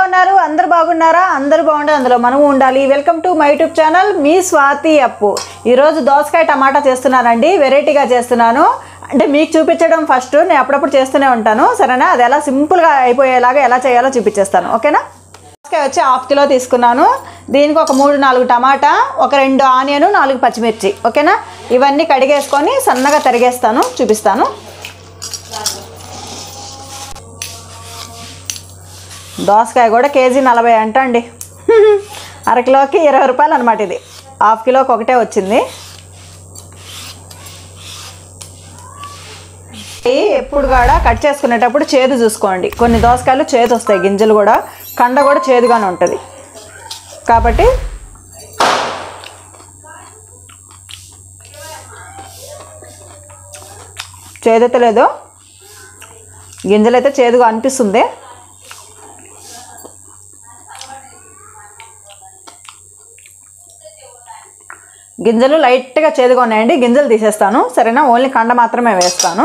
ఉన్నారు అందరు బాగున్నారా అందరు బాగుండే అందులో మనము ఉండాలి welcome to my YouTube channel మీ స్వాతి అప్పు ఈరోజు దోసకాయ టమాటా చేస్తున్నానండి వెరైటీగా చేస్తున్నాను అంటే మీకు చూపించడం ఫస్ట్ నేను అప్పుడప్పుడు చేస్తూనే ఉంటాను సరేనా అది ఎలా సింపుల్గా అయిపోయేలాగా ఎలా చేయాలో చూపించేస్తాను ఓకేనా దోసకాయ వచ్చి హాఫ్ కిలో తీసుకున్నాను దీనికి ఒక మూడు నాలుగు టమాటా ఒక రెండు ఆనియన్ నాలుగు పచ్చిమిర్చి ఓకేనా ఇవన్నీ కడిగేసుకొని సన్నగా తరిగేస్తాను చూపిస్తాను దోసకాయ కూడా కేజీ నలభై అంట అండి అరకిలోకి ఇరవై రూపాయలు అనమాట ఇది హాఫ్ కిలోకి ఒకటే వచ్చింది ఈ ఎప్పుడు కూడా కట్ చేసుకునేటప్పుడు చేదు చూసుకోండి కొన్ని దోసకాయలు చేదు వస్తాయి గింజలు కూడా కండ కూడా చేదుగానే ఉంటుంది కాబట్టి చేదైతే లేదు గింజలైతే చేదుగా అనిపిస్తుంది గింజలు లైట్గా చేదుగా ఉన్నాయండి గింజలు తీసేస్తాను సరేనా ఓన్లీ కండ మాత్రమే వేస్తాను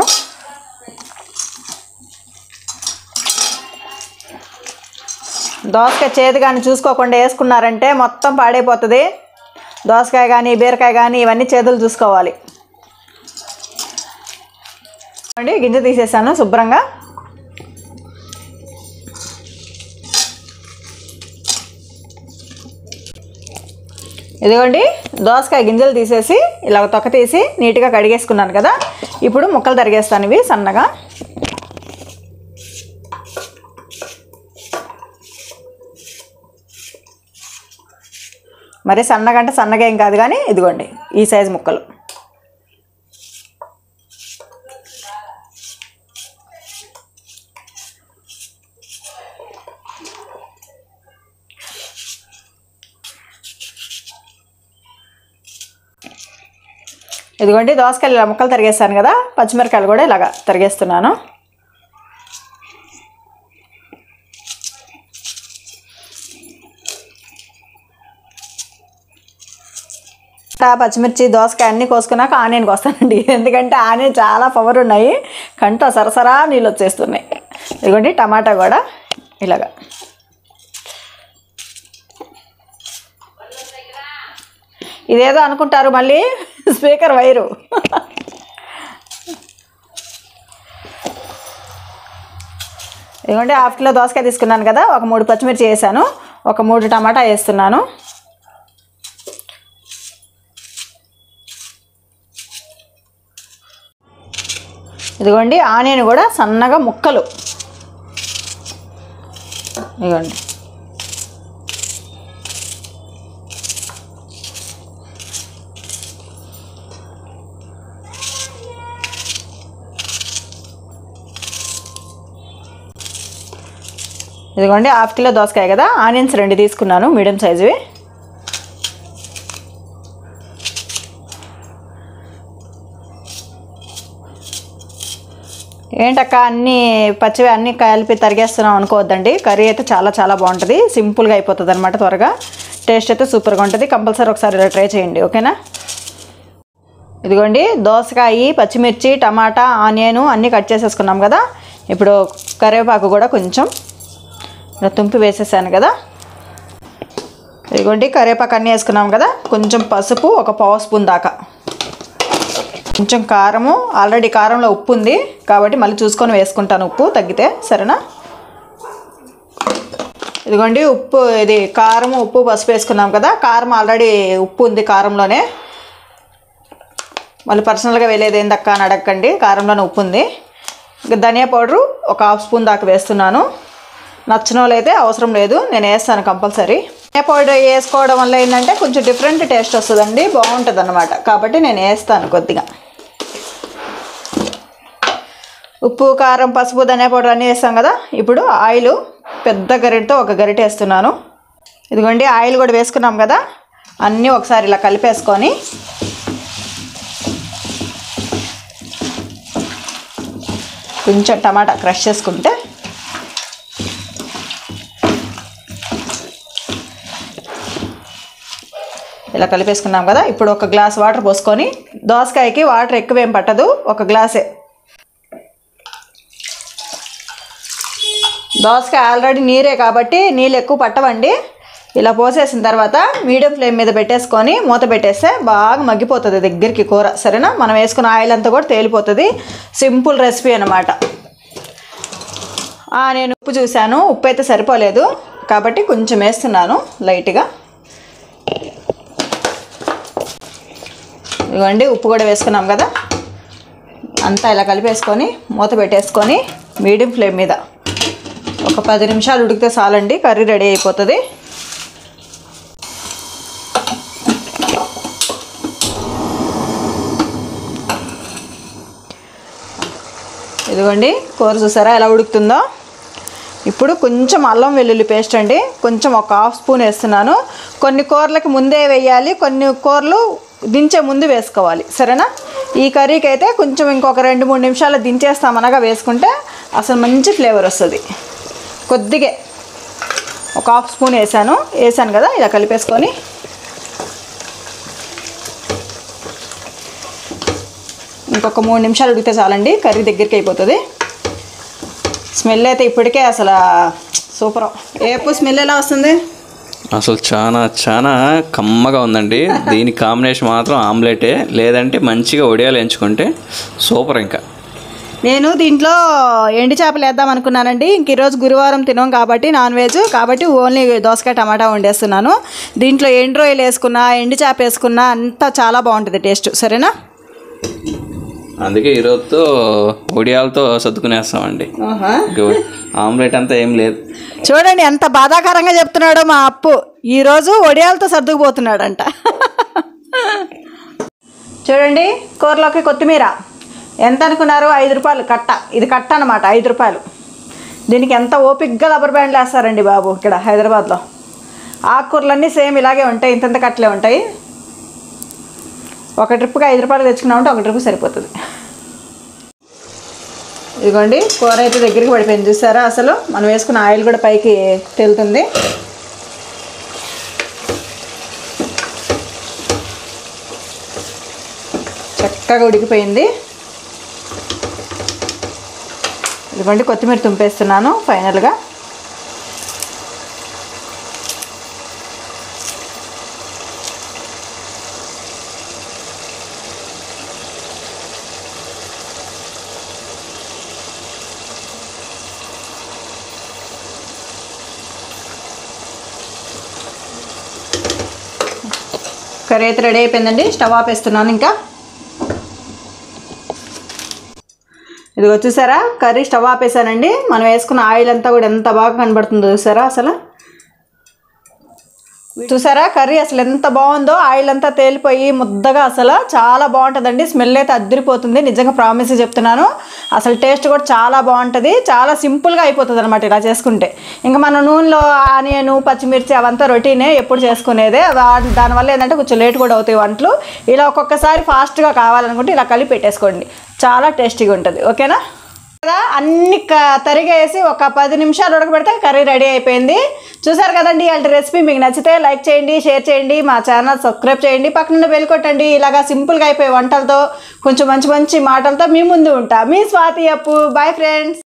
దోసకాయ చేదు కానీ చూసుకోకుండా వేసుకున్నారంటే మొత్తం పాడైపోతుంది దోసకాయ కానీ బీరకాయ కానీ ఇవన్నీ చేదులు చూసుకోవాలి అండి గింజ తీసేసాను శుభ్రంగా ఇదిగోండి దోసకాయ గింజలు తీసేసి ఇలా తొక్క తీసి నీట్గా కడిగేసుకున్నాను కదా ఇప్పుడు ముక్కలు తరిగేస్తాను ఇవి సన్నగా మరి సన్నగా అంటే సన్నగా ఏం కాదు కానీ ఇదిగోండి ఈ సైజు ముక్కలు ఇదిగోండి దోసకాయలు ఇలా ముక్కలు తరిగేస్తాను కదా పచ్చిమిరకాయలు కూడా ఇలాగా తరిగేస్తున్నాను పచ్చిమిర్చి దోసకాయ అన్నీ కోసుకున్నాక ఆనియన్కి వస్తానండి ఎందుకంటే ఆనియన్ చాలా పవర్ ఉన్నాయి కంట సరసరా నీళ్ళు వచ్చేస్తున్నాయి ఇదిగోండి టమాటా కూడా ఇలాగా ఇదేదో అనుకుంటారు మళ్ళీ స్పీకర్ వైరు ఇదిగోండి హాఫ్ కిలో దోసకాయ తీసుకున్నాను కదా ఒక మూడు పచ్చిమిర్చి వేసాను ఒక మూడు టమాటా వేస్తున్నాను ఇదిగోండి ఆనియన్ కూడా సన్నగా ముక్కలు ఇదిగోండి ఇదిగోండి హాఫ్ కిలో దోసకాయ కదా ఆనియన్స్ రెండు తీసుకున్నాను మీడియం సైజువి ఏంటక్క అన్నీ పచ్చివి అన్నీ కలిపి తరిగేస్తున్నాం అనుకోవద్దండి కర్రీ అయితే చాలా చాలా బాగుంటుంది సింపుల్గా అయిపోతుంది అనమాట త్వరగా టేస్ట్ అయితే సూపర్గా ఉంటుంది కంపల్సరీ ఒకసారి ఇలా ట్రై చేయండి ఓకేనా ఇదిగోండి దోసకాయ పచ్చిమిర్చి టమాటా ఆనియన్ అన్నీ కట్ చేసేసుకున్నాం కదా ఇప్పుడు కరివేపాకు కూడా కొంచెం ఇలా తుంపి వేసేసాను కదా ఇదిగోండి కరివేపాకు అన్నీ వేసుకున్నాం కదా కొంచెం పసుపు ఒక పావు స్పూన్ దాకా కొంచెం కారము ఆల్రెడీ కారంలో ఉప్పు ఉంది కాబట్టి మళ్ళీ చూసుకొని వేసుకుంటాను ఉప్పు తగ్గితే సరేనా ఇదిగోండి ఉప్పు ఇది కారం ఉప్పు పసుపు వేసుకున్నాం కదా కారం ఆల్రెడీ ఉప్పు ఉంది కారంలోనే మళ్ళీ పర్సనల్గా వెళ్ళేది ఏందక్క అని అడగండి కారంలోనే ఉప్పు ఉంది ఇంకా ధనియా పౌడరు ఒక హాఫ్ స్పూన్ దాకా వేస్తున్నాను నచ్చిన అయితే అవసరం లేదు నేను వేస్తాను కంపల్సరీ ధనియా పౌడర్ వేసుకోవడం వల్ల ఏంటంటే కొంచెం డిఫరెంట్ టేస్ట్ వస్తుందండి బాగుంటుంది అనమాట కాబట్టి నేను వేస్తాను కొద్దిగా ఉప్పు కారం పసుపు ధనియా పౌడర్ అన్నీ వేస్తాం కదా ఇప్పుడు ఆయిల్ పెద్ద గరిటతో ఒక గరిట వేస్తున్నాను ఇదిగోండి ఆయిల్ కూడా వేసుకున్నాం కదా అన్నీ ఒకసారి ఇలా కలిపేసుకొని కొంచెం టమాటా క్రష్ చేసుకుంటే ఇలా కలిపేసుకున్నాం కదా ఇప్పుడు ఒక గ్లాస్ వాటర్ పోసుకొని దోసకాయకి వాటర్ ఎక్కువ ఏం పట్టదు ఒక గ్లాసే దోసకాయ ఆల్రెడీ నీరే కాబట్టి నీళ్ళు ఎక్కువ పట్టవండి ఇలా పోసేసిన తర్వాత మీడియం ఫ్లేమ్ మీద పెట్టేసుకొని మూత పెట్టేస్తే బాగా మగ్గిపోతుంది దగ్గరికి కూర సరేనా మనం వేసుకున్న ఆయిల్ అంతా కూడా తేలిపోతుంది సింపుల్ రెసిపీ అనమాట నేను ఉప్పు చూశాను ఉప్పు అయితే సరిపోలేదు కాబట్టి కొంచెం వేస్తున్నాను లైట్గా ఇవ్వండి ఉప్పు కూడా వేసుకున్నాం కదా అంతా ఇలా కలిపేసుకొని మూత పెట్టేసుకొని మీడియం ఫ్లేమ్ మీద ఒక పది నిమిషాలు ఉడికితే చాలండి కర్రీ రెడీ అయిపోతుంది ఇదిగోండి కూర చూసారా ఎలా ఉడుకుతుందో ఇప్పుడు కొంచెం అల్లం వెల్లుల్లి పేస్ట్ అండి కొంచెం ఒక హాఫ్ స్పూన్ వేస్తున్నాను కొన్ని కూరలకి ముందే వేయాలి కొన్ని కూరలు దించే ముందు వేసుకోవాలి సరేనా ఈ కర్రీకి అయితే కొంచెం ఇంకొక రెండు మూడు నిమిషాలు దించేస్తామనగా వేసుకుంటే అసలు మంచి ఫ్లేవర్ వస్తుంది కొద్దిగా ఒక హాఫ్ స్పూన్ వేసాను వేసాను కదా ఇలా కలిపేసుకొని ఇంకొక మూడు నిమిషాలు ఉడికితే చాలండి కర్రీ దగ్గరికి అయిపోతుంది స్మెల్ అయితే ఇప్పటికే అసలు సూపర్ ఏపు స్మెల్ ఎలా వస్తుంది అసలు చాలా చాలా కమ్మగా ఉందండి దీని కాంబినేషన్ మాత్రం ఆమ్లెటే లేదంటే మంచిగా ఒడియాలు ఎంచుకుంటే సూపర్ ఇంకా నేను దీంట్లో ఎండు చేపలు వేద్దాం అనుకున్నానండి ఇంక ఈరోజు గురువారం తినం కాబట్టి నాన్ వెజ్ కాబట్టి ఓన్లీ దోసకాయ టమాటా వండేస్తున్నాను దీంట్లో ఎండు రొయ్యలు వేసుకున్నా ఎండు చేప వేసుకున్నా అంతా చాలా బాగుంటుంది టేస్ట్ సరేనా అందుకే ఈరోజుతో ఒడియాలతో సర్దుకునేస్తామండి ఇంక ఆమ్లెట్ అంతా ఏం లేదు చూడండి ఎంత బాధాకరంగా చెప్తున్నాడో మా అప్పు ఈరోజు ఒడియాలతో సర్దుకుపోతున్నాడంట చూడండి కూరలోకి కొత్తిమీర ఎంత అనుకున్నారు ఐదు రూపాయలు కట్ట ఇది కట్ట అనమాట ఐదు రూపాయలు దీనికి ఎంత ఓపిక్గా రబ్బర్ బ్యాండ్లు వేస్తారండి బాబు ఇక్కడ హైదరాబాద్లో ఆకుకూరలన్నీ సేమ్ ఇలాగే ఉంటాయి ఇంతంత కట్టలే ఉంటాయి ఒక ట్రిప్కి ఐదు రూపాయలు తెచ్చుకున్నామంటే ఒక ట్రిప్ సరిపోతుంది ఇదిగోండి కూర అయితే దగ్గరికి పడిపోయింది చూసారా అసలు మనం వేసుకున్న ఆయిల్ కూడా పైకి తేలుతుంది చక్కగా ఉడికిపోయింది ఇదిగోండి కొత్తిమీర తుంపేస్తున్నాను ఫైనల్గా కర్రీ అయితే రెడీ అయిపోయిందండి స్టవ్ ఆపేస్తున్నాను ఇంకా ఇది వచ్చేసారా కర్రీ స్టవ్ ఆపేసానండి మనం వేసుకున్న ఆయిల్ అంతా కూడా ఎంత బాగా కనబడుతుందో చూసారా అసలు చూసారా కర్రీ అసలు ఎంత బాగుందో ఆయిల్ అంతా తేలిపోయి ముద్దగా అసలు చాలా బాగుంటుందండి స్మెల్ అయితే అద్దరిపోతుంది నిజంగా ప్రామిస్ చెప్తున్నాను అసలు టేస్ట్ కూడా చాలా బాగుంటుంది చాలా సింపుల్గా అయిపోతుంది అనమాట ఇలా చేసుకుంటే ఇంకా మన నూనెలో ఆనియన్ పచ్చిమిర్చి అవంతా రొటీనే ఎప్పుడు చేసుకునేదే దా- దానివల్ల ఏంటంటే కొంచెం లేట్ కూడా అవుతాయి వంటలు ఇలా ఒక్కొక్కసారి ఫాస్ట్గా కావాలనుకుంటే ఇలా కలిపి పెట్టేసుకోండి చాలా టేస్టీగా ఉంటుంది ఓకేనా కదా అన్ని క- తరిగేసి ఒక పది నిమిషాలు ఉడకబెడితే కర్రీ రెడీ అయిపోయింది చూసారు కదండి ఇలాంటి రెసిపీ మీకు నచ్చితే లైక్ చేయండి షేర్ చేయండి మా ఛానల్ సబ్స్క్రైబ్ చేయండి పక్కన బెల్ కొట్టండి ఇలాగా సింపుల్గా అయిపోయే వంటలతో కొంచెం మంచి మంచి మాటలతో మీ ముందు ఉంటా మీ స్వాతి అప్పు బాయ్ ఫ్రెండ్స్